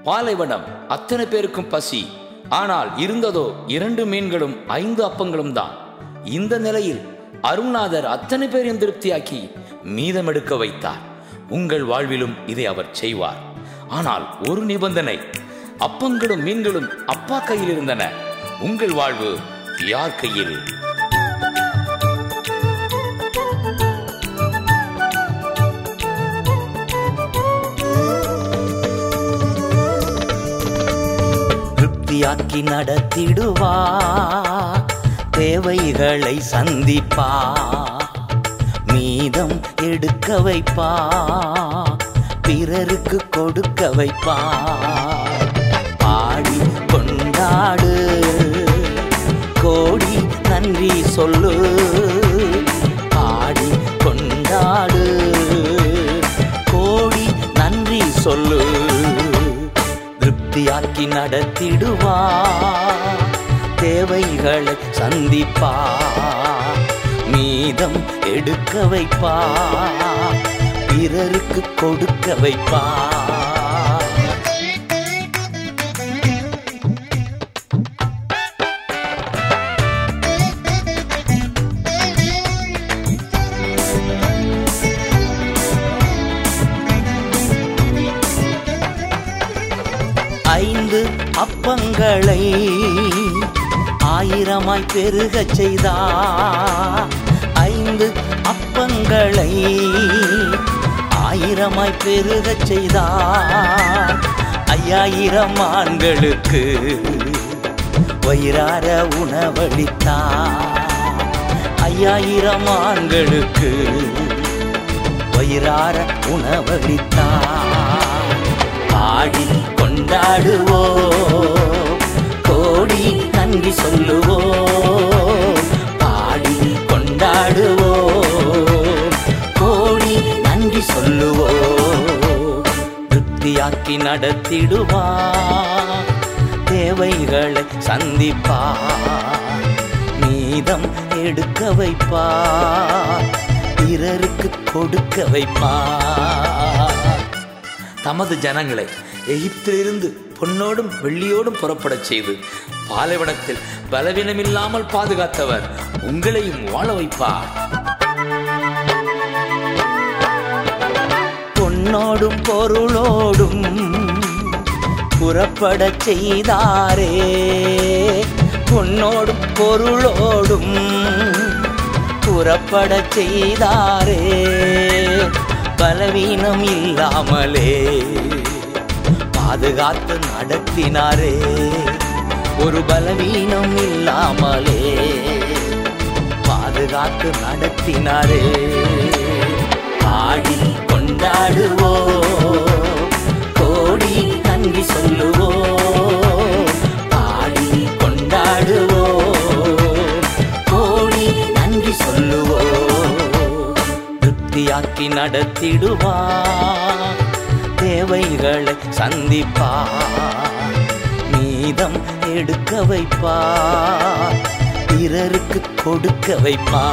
பாலைவனம் அத்தனை பேருக்கும் பசி ஆனால் இருந்ததோ இரண்டு மீன்களும் ஐந்து அப்பங்களும் தான் இந்த நிலையில் அருள்நாதர் அத்தனை பேரையும் திருப்தியாக்கி மீதம் எடுக்க வைத்தார் உங்கள் வாழ்விலும் இதை அவர் செய்வார் ஆனால் ஒரு நிபந்தனை அப்பங்களும் மீன்களும் அப்பா கையில் இருந்தன உங்கள் வாழ்வு யார் கையில் திருப்தியாக்கி நடத்திடுவா தேவைகளை சந்திப்பா மீதம் எடுக்க வைப்பா பிறருக்கு கொடுக்க வைப்பா பாடி கொண்டாடு கோடி நன்றி சொல்லு பாடி கொண்டாடு கோடி நன்றி சொல்லு திருப்தியாக்கி நடத்திடுவா தேவைகளை சந்திப்பா மீதம் எடுக்க வைப்பா பிறருக்கு கொடுக்க வைப்பா ஐந்து அப்பங்களை ஆயிரமாய் பெருகச் செய்தா ஐந்து அப்பங்களை ஆயிரமாய் பெருகச் செய்தா ஐயாயிரம் ஆண்களுக்கு வயிறார உணவளித்தா ஐயாயிரம் ஆண்களுக்கு வயிறார உணவளித்தா பாடி கொண்டாடுவோ கோடி நன்றி சொல்லுவோ பாடி கொண்டாடுவோ கோடி நன்றி சொல்லுவோ திருப்தியாக்கி நடத்திடுவா தேவைகளை சந்திப்பா மீதம் எடுக்க வைப்பா பிறருக்கு கொடுக்க வைப்பா தமது ஜனங்களை எகிப்திலிருந்து பொன்னோடும் வெள்ளியோடும் புறப்படச் செய்து பாலைவனத்தில் பலவீனமில்லாமல் பாதுகாத்தவர் உங்களையும் வாழ வைப்பார் பொன்னோடும் பொருளோடும் புறப்படச் செய்தாரே பொன்னோடும் பொருளோடும் புறப்படச் செய்தாரே பலவீனம் இல்லாமலே பாதுகாத்து நடத்தினாரே ஒரு பலவீனம் இல்லாமலே பாதுகாத்து நடத்தினாரே பாடி கொண்டாடுவோ கோடி நன்றி சொல்லுவோ பாடி கொண்டாடுவோ கோடி நன்றி சொல்லுவோ திருப்தியாக்கி நடத்திடுவா தேவைகளை சந்திப்பா மீதம் எடுக்க வைப்பா பிறருக்கு கொடுக்க வைப்பா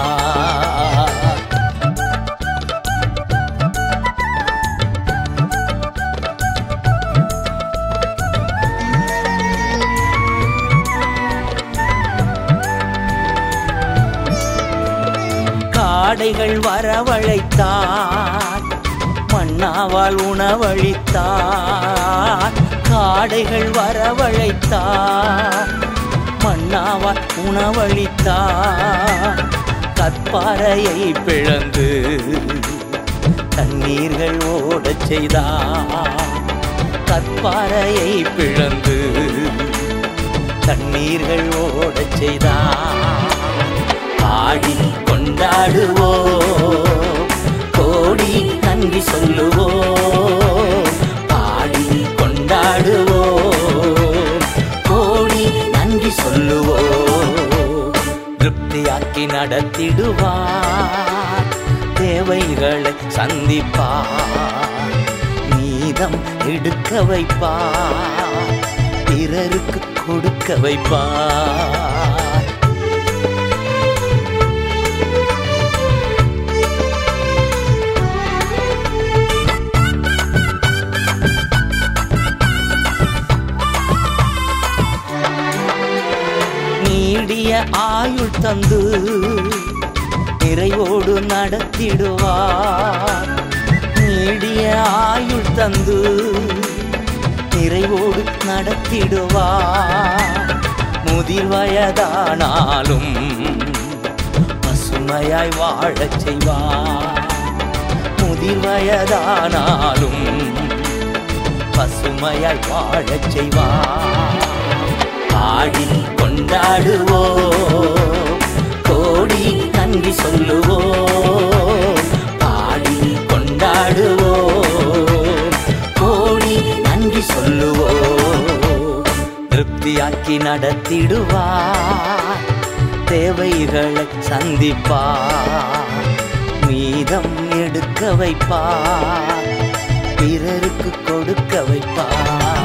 காடைகள் வரவழைத்தார் மன்னாவால் உணவளித்தார் காடைகள் வரவழைத்தார் மன்னாவால் உணவளித்தார் கற்பாறையை பிளந்து தண்ணீர்கள் ஓடச் செய்தார் கற்பாறையை பிளந்து தண்ணீர்கள் ஓடச் செய்தார் பாடி கொண்டாடுவோ கோடி நன்றி சொல்லுவோ பாடி கொண்டாடுவோ கோடி நன்றி சொல்லுவோ திருப்தியாக்கி நடத்திடுவா தேவைகளை சந்திப்பா மீதம் எடுக்க வைப்பா பிறருக்கு கொடுக்க வைப்பா நீடிய ஆயுள் தந்து நிறைவோடு நடத்திடுவார் நீடிய ஆயுள் தந்து நிறைவோடு நடத்திடுவார் முதிர் வயதானாலும் பசுமையாய் வாழச் செய்வார் முதிர் வயதானாலும் பசுமையாய் வாழச் செய்வார் பாடி கொண்டாடுவோ கோடி நன்றி சொல்லுவோ பாடி கொண்டாடுவோ கோடி நன்றி சொல்லுவோ திருப்தியாக்கி நடத்திடுவார் தேவைகளை சந்திப்பார் மீதம் எடுக்க வைப்பார் பிறருக்கு கொடுக்க வைப்பார்